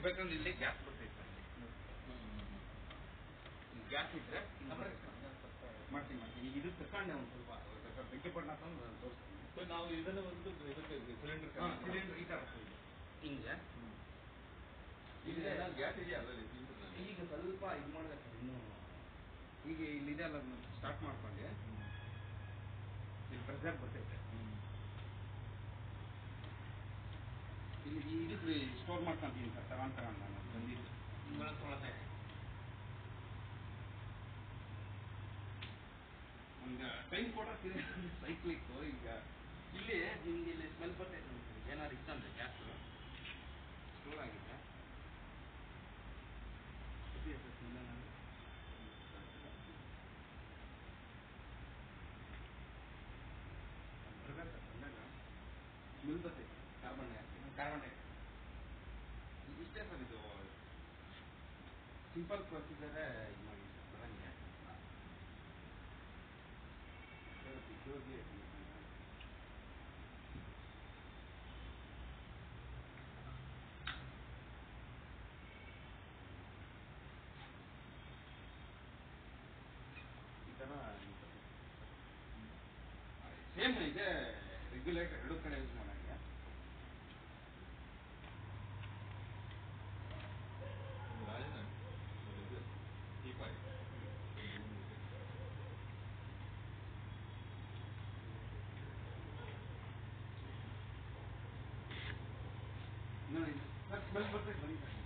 ಬೇಕಂದ್ರೆ ಇಲ್ಲಿ ಗ್ಯಾಸ್ ಬರ್ತೈತೆ ಸರ್ ಗ್ಯಾಸ್ ಇದ್ರೆ ಮಾಡ್ತೀನಿ ಮಾಡ್ತೀನಿ ಈಗ ಇದು ತಕೊಂಡೆ ಒಂದು ಸ್ವಲ್ಪ ಬೆಂಕಿ ಪಣ್ಣ ತಂದು ತೋರಿಸ್ತೀನಿ ನಾವು ಇದನ್ನ ಒಂದು ಇದಕ್ಕೆ ಸಿಲಿಂಡರ್ ಸಿಲಿಂಡರ್ ಈ ಥರ ಹಿಂಗೆ ಈಗ ಗ್ಯಾಸ್ ಇದೆಯಾ ಅದರಲ್ಲಿ ಸಿಲಿಂಡರ್ ಈಗ ಸ್ವಲ್ಪ ಇದು ಮಾಡಿದೆ ಸರ್ ಇನ್ನೂ ಈಗ ಇಲ್ಲಿದೆ ಅಲ್ಲ ಸ್ಟಾರ್ಟ್ ಮಾಡ್ಕೊಂಡೆ ಇಲ್ಲಿ ಪ್ರೆಸರ್ ಬರ್ತೈತೆ ಇಲ್ಲಿ ಈ ಇದಕ್ಕೆ ಸ್ಟೋರ್ ಮಾಡ್ಕೊಂತೀನಿ ಸರ್ ತಗೊಂಡ್ ತಗೊಂಡು ನಾನು ಬಂದಿದ್ದು ಬಳಸ್ಕೊಳತ್ತೆ ಒಂದು ಟೈಮ್ ಕೊಡೋಕ್ಕಿದೆ ಸೈಕ್ಲಿಕ್ಕು ಈಗ ಇಲ್ಲಿ ನಿಮ್ಗೆ ಇಲ್ಲಿ ಸ್ಮೆಲ್ ಬರ್ತೈತೆ ಅನ್ಸುತ್ತೆ. ಏನಾದ್ರು ಇತ್ತಂದ್ರೆ ಗ್ಯಾಸ್ ಸ್ಟೋರ್ ಆಗಿದೆ ಇದೆ ಸರ್ smell ಏನಾದ್ರು? ಬರ್ಬೇಕು ಸರ್ ಬಂದಾಗ ಸ್ಮೆಲ್ ಬರ್ತೈತೆ ಕಾರ್ಬನ್ ಡೈಆಕ್ಸೈಡ್ ಕಾರ್ಬನ್ ಡೈಆಕ್ಸೈಡ್ ಇಷ್ಟೇ ಸರ್ ಇದು ಸಿಂಪಲ್ ಪ್ರೊಸೀಜರೇ ಇದು ಮಾಡಿ ಸರ್ ಬರಂಗೆ ಜೋಗಿ ಈ ಥರ ಸೇಮ್ ಇದೆ ರೆಗ್ಯುಲೇಟರ್ ಎರಡು ಕಡೆ ಯೂಸ್ ಮಾಡಂಗೆ ರಾಜನ ಇದು ಟೀಪಾಯ್ ನೋಡಿ ಸರ್ ಸ್ಮೆಲ್ ಬರ್ತೈತೆ ಬನ್ನಿ ಸರ್